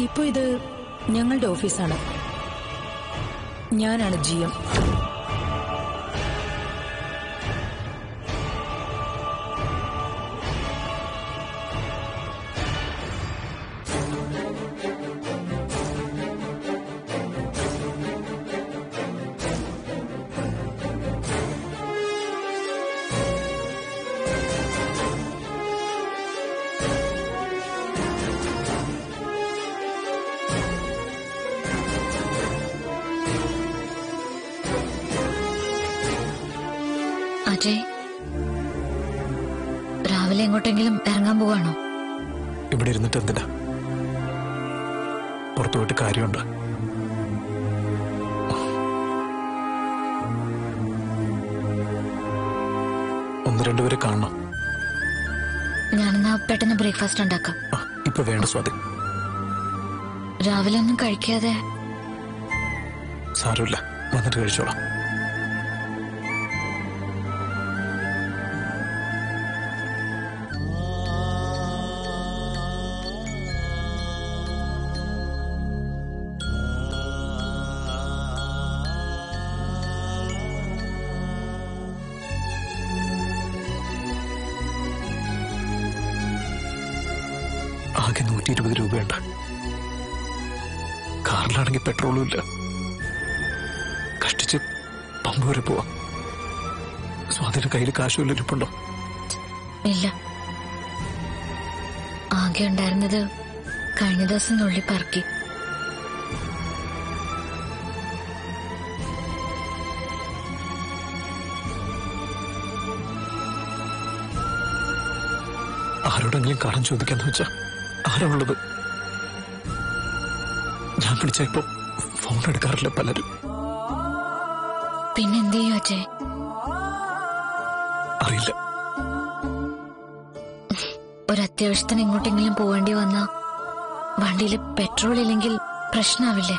ഇപ്പൊ ഇത് ഞങ്ങളുടെ ഓഫീസാണ് ഞാനാണ് ജി എം അജയ് രാവിലെ എങ്ങോട്ടെങ്കിലും ഇറങ്ങാൻ പോവാണോ ഇവിടെ ഇരുന്നിട്ട് എന്തിനാ പുറത്തു പോയിട്ട് കാര്യമുണ്ട് ഒന്ന് രണ്ടുപേരെ കാണണം ഞാനെന്നാ പെട്ടെന്ന് ബ്രേക്ക്ഫാസ്റ്റ് ഉണ്ടാക്കാം ആ, ഇപ്പൊ വേണ്ട സ്വാതി രാവിലെ ഒന്നും കഴിക്കാതെ സാരമില്ല വന്നിട്ട് കഴിച്ചോളാം ആകെ നൂറ്റി ഇരുപത് രൂപയുണ്ട് കാറിലാണെങ്കിൽ പെട്രോളും ഇല്ല കഷ്ടിച്ച് പമ്പ് വരെ പോവാം സ്വാതിയുടെ കയ്യിൽ കാശും ഇരിപ്പുണ്ടോ ഇല്ല ആകെ ഉണ്ടായിരുന്നത് കഴിഞ്ഞ ദിവസം നുള്ളി പറക്കി ആരോടെങ്കിലും കടം ചോദിക്കാന്ന് വെച്ചാ ആരാ ഉള്ളത് ഞാൻ വിളിച്ച ഇപ്പൊ ഫോൺ എടുക്കാറില്ല പലരും പിന്നെ എന്ത് ചെയ്യും അജയ് അറിയില്ല ഒരു അത്യാവശ്യത്തിന് എങ്ങോട്ടെങ്കിലും പോവേണ്ടി വന്നാ വണ്ടിയിൽ പെട്രോൾ ഇല്ലെങ്കിൽ പ്രശ്നാവില്ലേ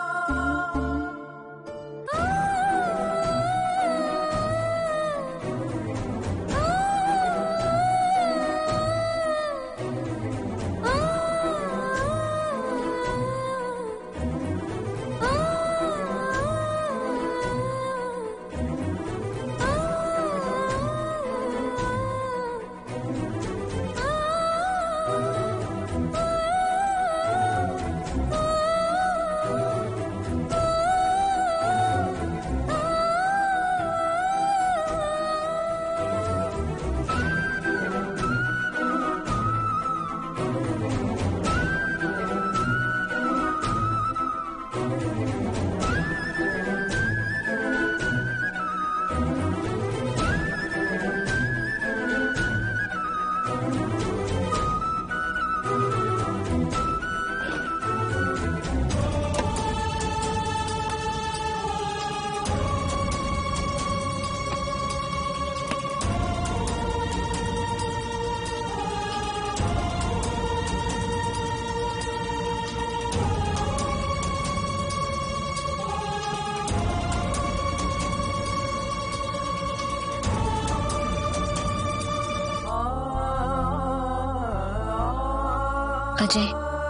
അജയ്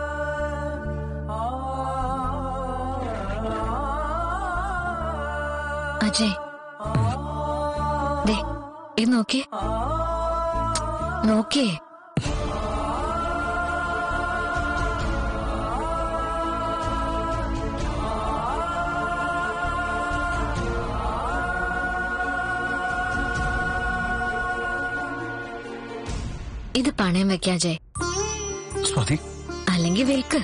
അജയ് ദേ ഇത് നോക്കിയേ നോക്കിയേ ഇത് പണയം വെക്കാം അജയ് സ്വാതി അല്ലെങ്കിൽ വിൽക്ക്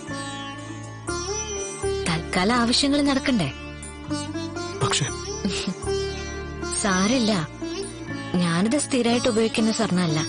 തൽക്കാല ആവശ്യങ്ങൾ നടക്കണ്ടേ പക്ഷേ സാരില്ല ഞാനിത് സ്ഥിരമായിട്ട് ഉപയോഗിക്കുന്ന സ്വർണ്ണമല്ല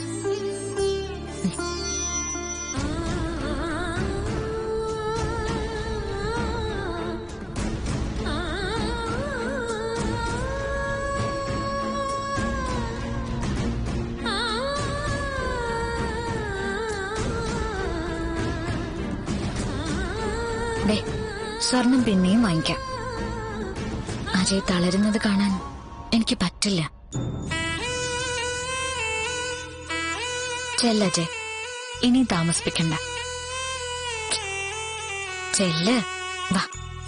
ദേ, സ്വർണം പിന്നെയും വാങ്ങിക്കാം അജയ് തളരുന്നത് കാണാൻ എനിക്ക് പറ്റില്ല ചെല്ല അജയ് ഇനി താമസിപ്പിക്കണ്ട ചെല്ല് വാ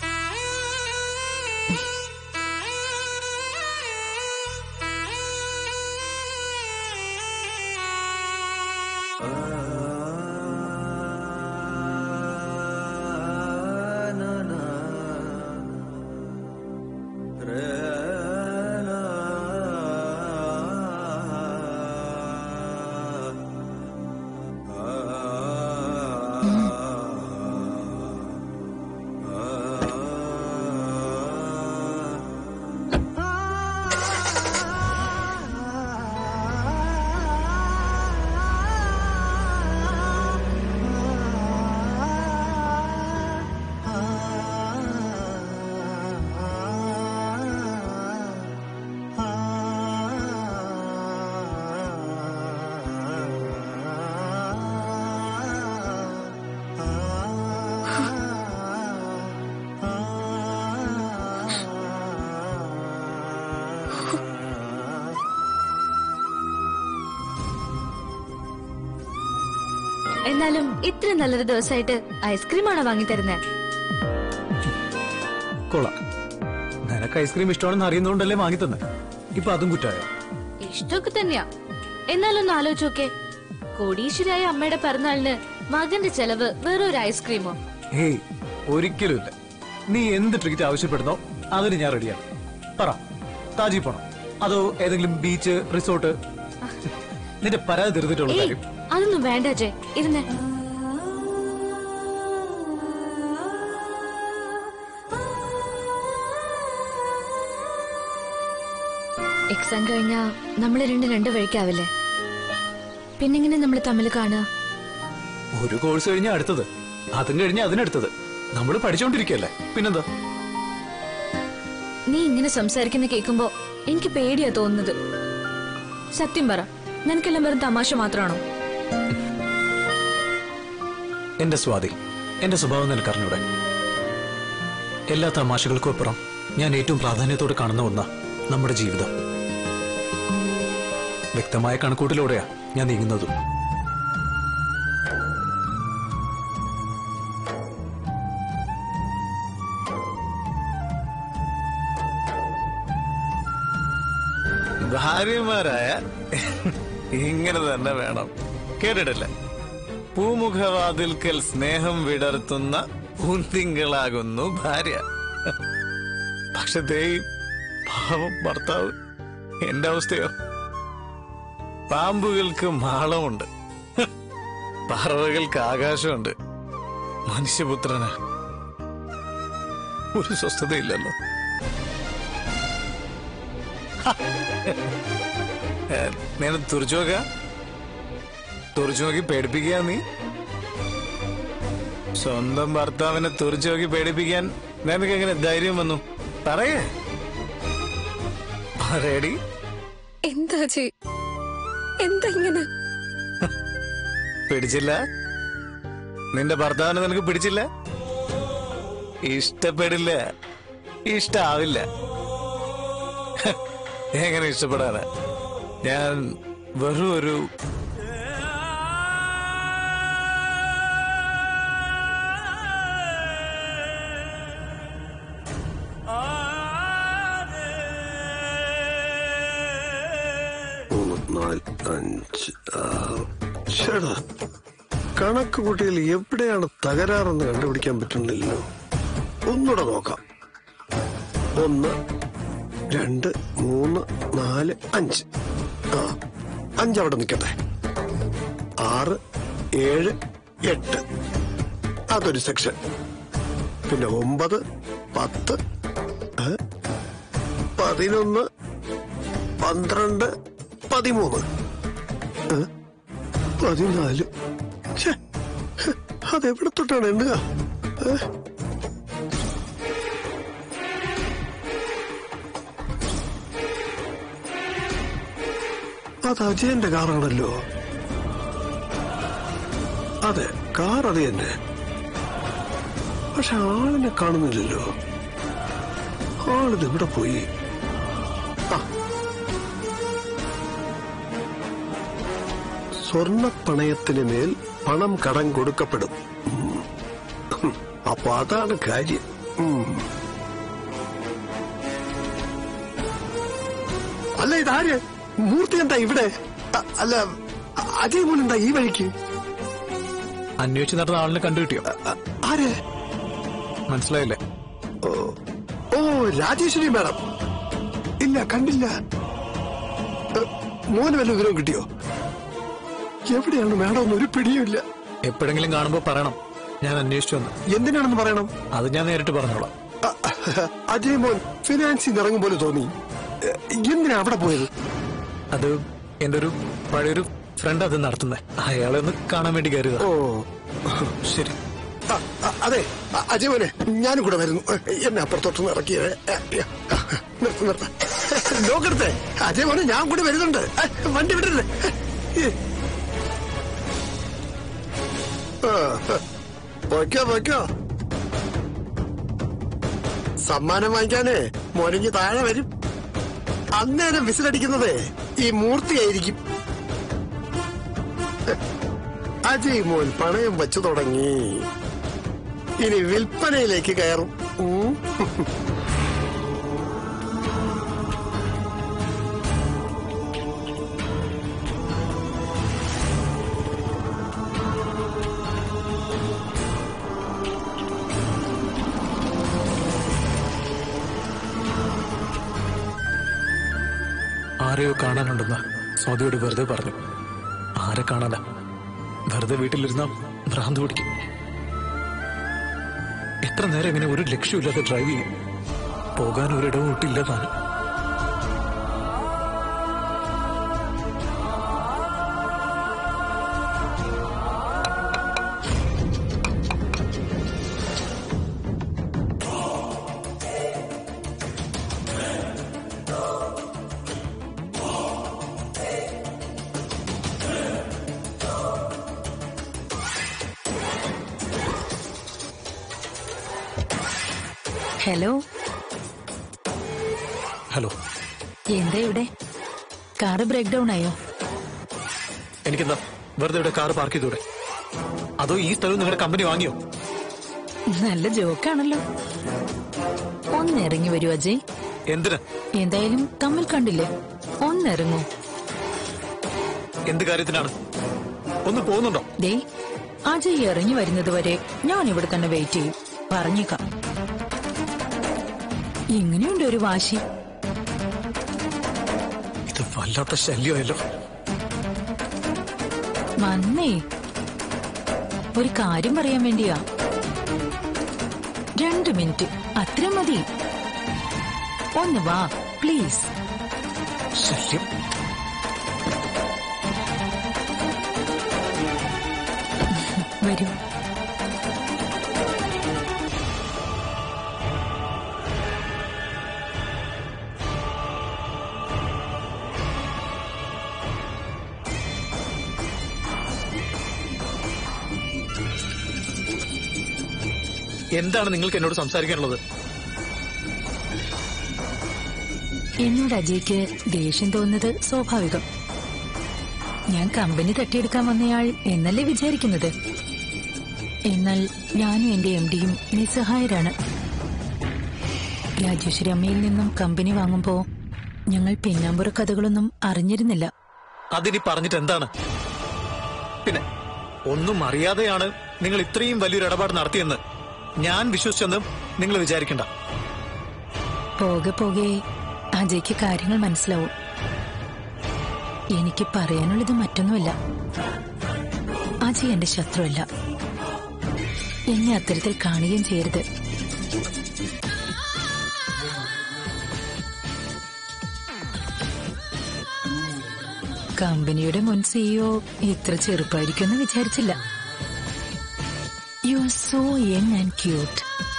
എന്നാലും ഇത്ര നല്ലൊരു ദിവസമായിട്ട് ഐസ്ക്രീമാണോ വാങ്ങിത്തരുന്നത് കൊള്ളാം നിനക്ക് ഐസ്ക്രീം ഇഷ്ടമാണെന്ന് അറിയുന്നതുകൊണ്ടല്ലേ വാങ്ങി തന്നെ ഇപ്പൊ അതും കുറ്റായോ ഇഷ്ടമൊക്കെ തന്നെയാ എന്നാലൊന്ന് ആലോചിച്ച് നോക്കേ കോടീശ്വരായ അമ്മയുടെ പിറന്നാളിന് മകന്റെ ചെലവ് വേറൊരു ഐസ്ക്രീമോ ഹേയ് ഒരിക്കലുമില്ല നീ എന്ത് ട്രീറ്റ് ആവശ്യപ്പെടുന്നോ അതിന് ഞാൻ റെഡിയാണ് പറ താജി പോണം അതോ ഏതെങ്കിലും ബീച്ച് റിസോർട്ട് നിന്റെ പരാതി തീർന്നിട്ടുള്ള ഏയ് കാര്യം അതൊന്നും വേണ്ട ജെ ഇരുന്നേ എക്സാം കഴിഞ്ഞാ നമ്മള് രണ്ട് രണ്ട് വഴിക്കാവില്ലേ പിന്നെങ്ങനെ നമ്മൾ തമ്മിൽ കാണുക ഒരു കോഴ്സ് കഴിഞ്ഞാൽ അടുത്തത് അതും കഴിഞ്ഞാൽ അതിനടുത്തത് നമ്മൾ പഠിച്ചുകൊണ്ടിരിക്കുകയല്ലേ പിന്നെന്താ നീ ഇങ്ങനെ സംസാരിക്കുന്ന കേൾക്കുമ്പോ എനിക്ക് പേടിയാ തോന്നുന്നത് സത്യം പറ നിനക്കെല്ലാം വെറും തമാശ മാത്രമാണോ എന്റെ സ്വാതി എന്റെ സ്വഭാവം നിനക്കറിഞ്ഞൂടെ എല്ലാ തമാശകൾക്കും അപ്പുറം ഞാൻ ഏറ്റവും പ്രാധാന്യത്തോടെ കാണുന്ന ഒന്നാ നമ്മുടെ ജീവിതം വ്യക്തമായ കണക്കൂട്ടിലൂടെയാ ഞാൻ നീങ്ങുന്നതും ഭാര്യമാരായ ഇങ്ങനെ തന്നെ വേണം കേട്ടിട്ടില്ല പൂമുഖവാതിൽക്കൽ സ്നേഹം വിടർത്തുന്ന പൂന്തിങ്കളാകുന്നു ഭാര്യ പക്ഷെ ദേ ഈ പാവം ഭർത്താവ് എന്റെ അവസ്ഥയോ പാമ്പുകൾക്ക് മാളമുണ്ട് പറവകൾക്ക് ആകാശമുണ്ട് മനുഷ്യപുത്രന് ഒരു സ്വസ്ഥതയില്ലല്ലോ నేను തുറച്ചോക്ക തുറച്ചു നോക്കി പേടിപ്പിക്കുക നീ സ്വന്തം ഭർത്താവിനെ തുറച്ചു നോക്കി പേടിപ്പിക്കാൻ നിനക്ക് എങ്ങനെ ധൈര്യം വന്നു പറയേ പറയടി എന്താ ചേ എന്താ ഇങ്ങനെ പിടിച്ചില്ല നിന്റെ ഭർത്താവിനെ നിനക്ക് പിടിച്ചില്ല ഇഷ്ടപ്പെടില്ല ഇഷ്ടാവില്ല എങ്ങനെ ഇഷ്ടപ്പെടാനാ ഞാൻ വെറും ഒരു മൂന്ന് നാല് അഞ്ച് ആറ് ചേടാ കണക്ക് കൂട്ടിയിൽ എവിടെയാണ് തകരാറെന്ന് കണ്ടുപിടിക്കാൻ പറ്റുന്നില്ലല്ലോ ഒന്നുകൂടെ നോക്കാം ഒന്ന് രണ്ട് മൂന്ന് നാല് അഞ്ച് ആ അഞ്ച് അവിടെ നിൽക്കട്ടെ ആറ് ഏഴ് എട്ട് അതൊരു സെക്ഷൻ പിന്നെ ഒമ്പത് പത്ത് ഏ? പതിനൊന്ന് പന്ത്രണ്ട് പതിമൂന്ന് ഏ? പതിനാല് ഛെ, ഹ്, അതെവിടെ തൊട്ടാണ് എണ്ണുക ഏ? അത് അജയന്റെ കാറാണല്ലോ അതെ കാർ അത് തന്നെ പക്ഷെ ആളിനെ കാണുന്നില്ലല്ലോ ആളിത് എവിടെ പോയി ആ സ്വർണ പണയത്തിന് മേൽ പണം കടം കൊടുക്കപ്പെടും ഉം. ആ അപ്പൊ അതാണ് കാര്യം ഉം. അല്ല ഇതാര് മൂർത്തി എന്താ ഇവിടെ അ- അല്ല അജയ് മോൻ എന്താ ഈ വഴിക്ക് അന്വേഷിച്ച് നടന്ന ആളിനെ കണ്ടുകിട്ടിയോ അ- ആര് മനസ്സിലായില്ലേ ഓ ഓ രാജേശ്വരി മാഡം ഇല്ല കണ്ടില്ല എ, മോന് വല്ല വിവരവും കിട്ടിയോ എവിടെയാണ് മാഡം ഒന്നും ഒരു പിടിയുമില്ല എപ്പോഴെങ്കിലും കാണുമ്പോ പറയണം ഞാൻ അന്വേഷിച്ചു വന്ന് എന്തിനാണെന്ന് പറയണം അത് ഞാൻ നേരിട്ട് പറഞ്ഞോളാം അ, അജയ് മോൻ ഫിനാൻസിൽ ഇറങ്ങും പോലെ തോന്നി എ, എന്തിനാ അവിടെ പോയത് അത് എന്റെ ഒരു പഴയൊരു ഫ്രണ്ട് അത് നടത്തുന്നത് അയാളെ ഒന്ന് കാണാൻ വേണ്ടി കയറിയതാ ഓ ശരി അ, അ, അതെ അ, അജയ് മോനെ ഞാനും കൂടെ വരുന്നു എന്നെ അപ്പുറത്തോട്ടൊന്ന് ഇറക്കിയേ എ, എ, നിർത്ത് നിർത്ത നോക്കെടുത്തേ അജയ് മോനെ ഞാൻ കൂടെ വരുന്നുണ്ട് എ, വണ്ടി വിടരുത് എ, ആ, പൊയ്ക്കോ പൊയ്ക്കോ സമ്മാനം വാങ്ങിക്കാനേ മോനിഞ്ഞ് താഴെ വരും അന്നേരം വിസിലടിക്കുന്നത് ഈ മൂർത്തിയായിരിക്കും അജയ് മോൻ പണയം വച്ചു തുടങ്ങി ഇനി വിൽപ്പനയിലേക്ക് കയറും ഉം. ആരെയോ കാണാനുണ്ടെന്ന് സ്വാതിയോട് വെറുതെ പറഞ്ഞു ആരെ കാണാനാ വെറുതെ വീട്ടിലിരുന്ന ഭ്രാന്ത് പിടിക്കും എത്ര നേരം ഇങ്ങനെ ഒരു ലക്ഷ്യമില്ലാതെ ഡ്രൈവ് ചെയ്യും പോകാൻ ഒരിടവും ഒട്ടില്ല താൻ ഹലോ ഹലോ എന്താ ഇവിടെ കാറ് ബ്രേക്ക് ഡൗൺ ആയോ എനിക്കെന്താ വെറുതെ ഇവിടെ കാർ പാർക്ക് ചെയ്തൂടെ അതോ ഈ സ്ഥലം നിങ്ങളുടെ കമ്പനി വാങ്ങിയോ നല്ല ജോക്കാണല്ലോ ഒന്നിറങ്ങി വരൂ അജയ് എന്തിന് എന്തായാലും തമ്മിൽ കണ്ടില്ലേ ഒന്നിറങ്ങൂ എന്ത് കാര്യത്തിനാണ് ഒന്ന് പോകുന്നുണ്ടോ ദേ അജയ് ഇറങ്ങി വരുന്നത് വരെ ഞാൻ ഇവിടെ തന്നെ വെയിറ്റ് ചെയ്യും പറഞ്ഞേക്കാം ഇങ്ങനെയുണ്ട് ഒരു വാശി ഇത് വല്ലാത്ത ശല്യമല്ലോ വന്നേ ഒരു കാര്യം പറയാൻ വേണ്ടിയാ രണ്ട് മിനിറ്റ് അത്ര മതി ഒന്ന് വാ പ്ലീസ് ശല്യം വരൂ എന്താണ് നിങ്ങൾക്ക് എന്നോട് സംസാരിക്കാനുള്ളത് എന്നോട് അജയ്ക്ക് ദേഷ്യം തോന്നുന്നത് സ്വാഭാവികം ഞാൻ കമ്പനി തട്ടിയെടുക്കാൻ വന്നയാൾ എന്നല്ലേ വിചാരിക്കുന്നത് എന്നാൽ ഞാനും എന്റെ എം ഡിയും നിസ്സഹായരാണ് രാജേശ്വരി അമ്മയിൽ നിന്നും കമ്പനി വാങ്ങുമ്പോ ഞങ്ങൾ പിന്നാമ്പുറ കഥകളൊന്നും അറിഞ്ഞിരുന്നില്ല അതിനി പറഞ്ഞിട്ട് എന്താണ് പിന്നെ ഒന്നും അറിയാതെയാണ് നിങ്ങൾ ഇത്രയും വലിയൊരു ഇടപാട് നടത്തിയെന്ന് ഞാൻ വിശ്വസിച്ചെന്ന് നിങ്ങൾ വിചാരിക്കണ്ട പോകെ പോകെ അജയ്ക്ക് കാര്യങ്ങൾ മനസ്സിലാവും എനിക്ക് പറയാനുള്ളത് മറ്റൊന്നുമല്ല അജയ് എന്റെ ശത്രുവല്ല എന്നെ അത്തരത്തിൽ കാണുകയും ചെയ്യരുത് കമ്പനിയുടെ മുൻ സിഇഒ ഇത്ര ചെറുപ്പായിരിക്കുമെന്ന് വിചാരിച്ചില്ല you are so young and cute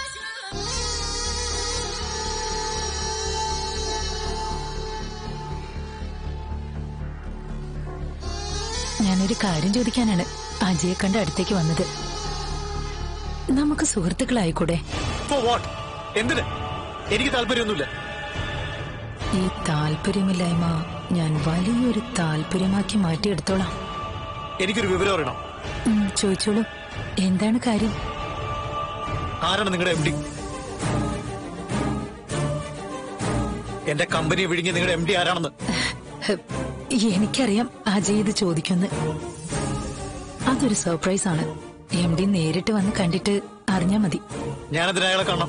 ഞാനൊരു കാര്യം ചോദിക്കാനാണ് അജയെ കണ്ട് അടുത്തേക്ക് വന്നത് നമുക്ക് സുഹൃത്തുക്കളായിക്കൂടെ For what? എന്തിന് എനിക്ക് താല്പര്യമൊന്നുമില്ല ഈ താല്പര്യമില്ലായ്മ ഞാൻ വലിയൊരു താല്പര്യമാക്കി മാറ്റിയെടുത്തോളാം എനിക്കൊരു വിവരം അറിയണം ഉം, ചോദിച്ചോളൂ എന്താണ് കാര്യം ആരാണ് നിങ്ങളുടെ എം ഡി എന്റെ കമ്പനി വിഴുങ്ങി നിങ്ങളുടെ എം ഡി ആരാണെന്ന് ഹ്, എനിക്കറിയാം അജയ് ഇത് ചോദിക്കുന്ന് അതൊരു സർപ്രൈസ് ആണ് എം ഡി നേരിട്ട് വന്ന് കണ്ടിട്ട് അറിഞ്ഞാ മതി ഞാനതിന് അയാളെ കാണണം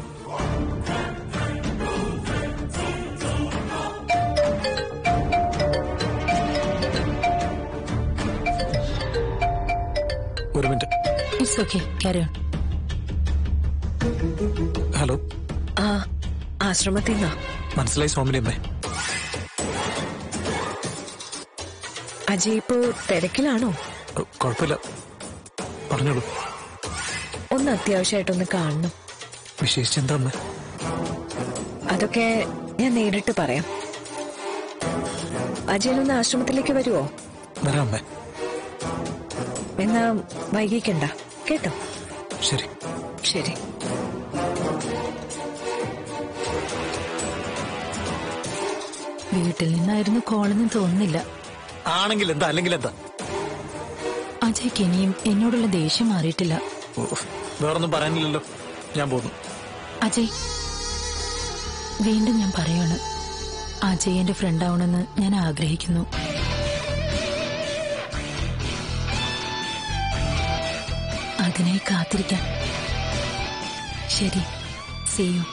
ഒരു minute it's okay carry on hello ആ ആശ്രമത്തിൽ നിന്നാ മനസ്സിലായി സ്വാമിനി അമ്മേ അജയ് ഇപ്പോ തിരക്കിലാണോ ഏ, കുഴപ്പമില്ല പറഞ്ഞോളൂ ഒന്ന് അത്യാവശ്യമായിട്ടൊന്ന് കാണണം വിശേഷിച്ചെന്താ അമ്മേ അതൊക്കെ ഞാൻ നേരിട്ട് പറയാം അജയനൊന്ന് ആശ്രമത്തിലേക്ക് വരുവോ വരാം അമ്മേ എന്നാ വൈകിക്കണ്ട കേട്ടോ ശരി ശരി വീട്ടിൽ നിന്നായിരുന്നു കോളെന്ന് തോന്നുന്നില്ല ആണെങ്കിൽ എന്താ അല്ലെങ്കിൽ എന്താ അജയ്ക്ക് ഇനിയും എന്നോടുള്ള ദേഷ്യം മാറിയിട്ടില്ല ഓ, വേറൊന്നും പറയാനില്ലല്ലോ ഞാൻ പോന്നു അജയ് വീണ്ടും ഞാൻ പറയാണ് അജയ് എന്റെ ഫ്രണ്ട് ആവണമെന്ന് ഞാൻ ആഗ്രഹിക്കുന്നു അതിനായി കാത്തിരിക്കാം ശരി സീ യു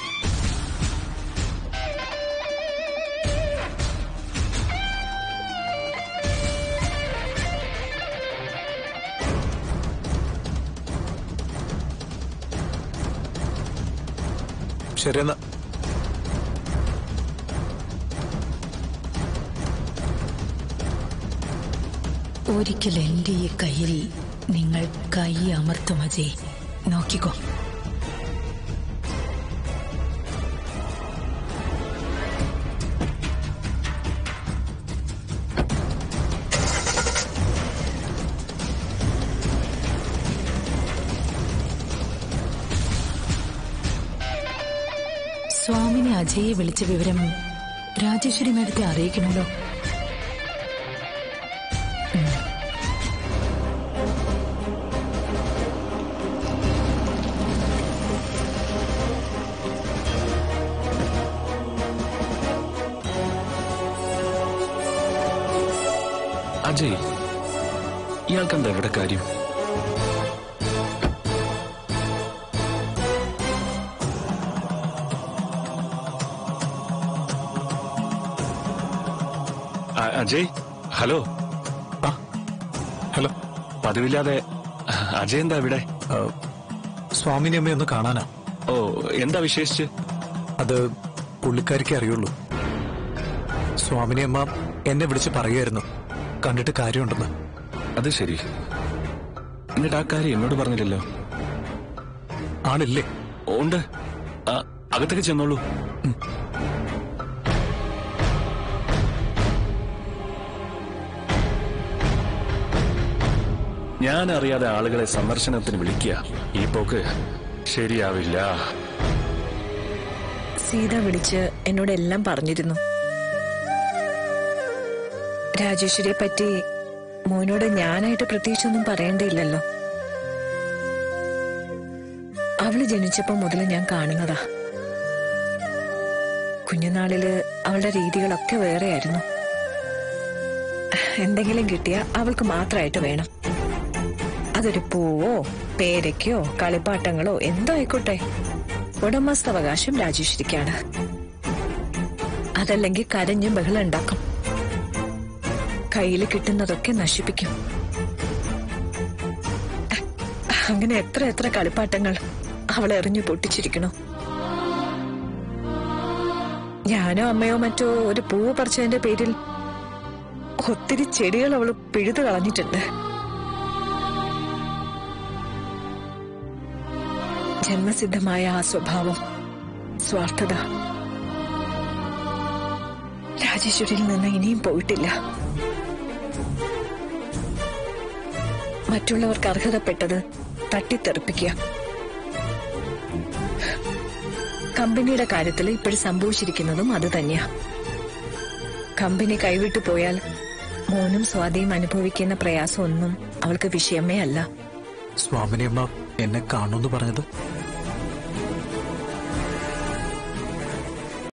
ശരി എന്നാ ഒരിക്കൽ എന്റെ ഈ കയ്യിൽ നിങ്ങൾ കൈ അമർത്തും അജയ് നോക്കിക്കോ സ്വാമിനി അജയെ വിളിച്ച വിവരം രാജേശ്വരി മേഡത്തെ അറിയിക്കണമല്ലോ അജയ് ഇയാൾക്കെന്താ ഇവിടെ കാര്യം അ- അജയ് ഹലോ ആ ഹലോ പതിവില്ലാതെ അജയ് എന്താ ഇവിടെ ആ, സ്വാമിനി അമ്മയെ ഒന്ന് കാണാനാ ഓ എന്താ വിശേഷിച്ച് അത് പുള്ളിക്കാരിക്ക് അറിയുള്ളൂ സ്വാമിനി അമ്മ എന്നെ വിളിച്ച് പറയുമായിരുന്നു കണ്ടിട്ട് കാര്യമുണ്ടെന്ന് അത് ശരി എന്നിട്ട് ആ കാര്യം എന്നോട് പറഞ്ഞില്ലല്ലോ ആളില്ലേ ഉണ്ട് ആ, അകത്തേക്ക് ചെന്നോളൂ ഞാൻ അറിയാതെ ആളുകളെ സന്ദർശനത്തിന് വിളിക്കുക ഈ പോക്ക് ശരിയാവില്ല സീത വിളിച്ച് എന്നോട് എല്ലാം പറഞ്ഞിരുന്നു രാജേശ്വരിയെ പറ്റി മോനോട് ഞാനായിട്ട് പ്രത്യേകിച്ചൊന്നും പറയേണ്ടിയില്ലല്ലോ അവള് ജനിച്ചപ്പോ മുതൽ ഞാൻ കാണുന്നതാ കുഞ്ഞുനാളില് അവളുടെ രീതികളൊക്കെ വേറെയായിരുന്നു എന്തെങ്കിലും കിട്ടിയ അവൾക്ക് മാത്രമായിട്ട് വേണം അതൊരു പൂവോ പേരയ്ക്കോ കളിപ്പാട്ടങ്ങളോ എന്തോ ആയിക്കോട്ടെ ഉടമസ്ഥാവകാശം രാജേശ്വരിക്കാണ് അതല്ലെങ്കിൽ കരഞ്ഞ് ബഹളം ഉണ്ടാക്കും കയ്യിൽ കിട്ടുന്നതൊക്കെ നശിപ്പിക്കും അങ്ങനെ എത്ര എത്ര കളിപ്പാട്ടങ്ങൾ അവൾ എറിഞ്ഞു പൊട്ടിച്ചിരിക്കണോ ഞാനോ അമ്മയോ മറ്റോ ഒരു പൂവ് പറിച്ചതിന്റെ പേരിൽ ഒത്തിരി ചെടികൾ അവൾ പിഴുതു കളഞ്ഞിട്ടുണ്ട് ജന്മസിദ്ധമായ ആ സ്വഭാവം സ്വാർത്ഥത രാജേശ്വരിയിൽ നിന്ന് ഇനിയും പോയിട്ടില്ല മറ്റുള്ളവർക്ക് അർഹതപ്പെട്ടത് തട്ടിത്തെറിപ്പിക്കുക കമ്പനിയുടെ കാര്യത്തിൽ ഇപ്പോഴും സംഭവിച്ചിരിക്കുന്നതും അത് തന്നെയാ കമ്പനി കൈവിട്ടു പോയാൽ മോനും സ്വാതിയും അനുഭവിക്കുന്ന പ്രയാസമൊന്നും അവൾക്ക് വിഷയമേ അല്ല സ്വാമിനി അമ്മ എന്നെ കാണുമെന്ന് പറഞ്ഞത്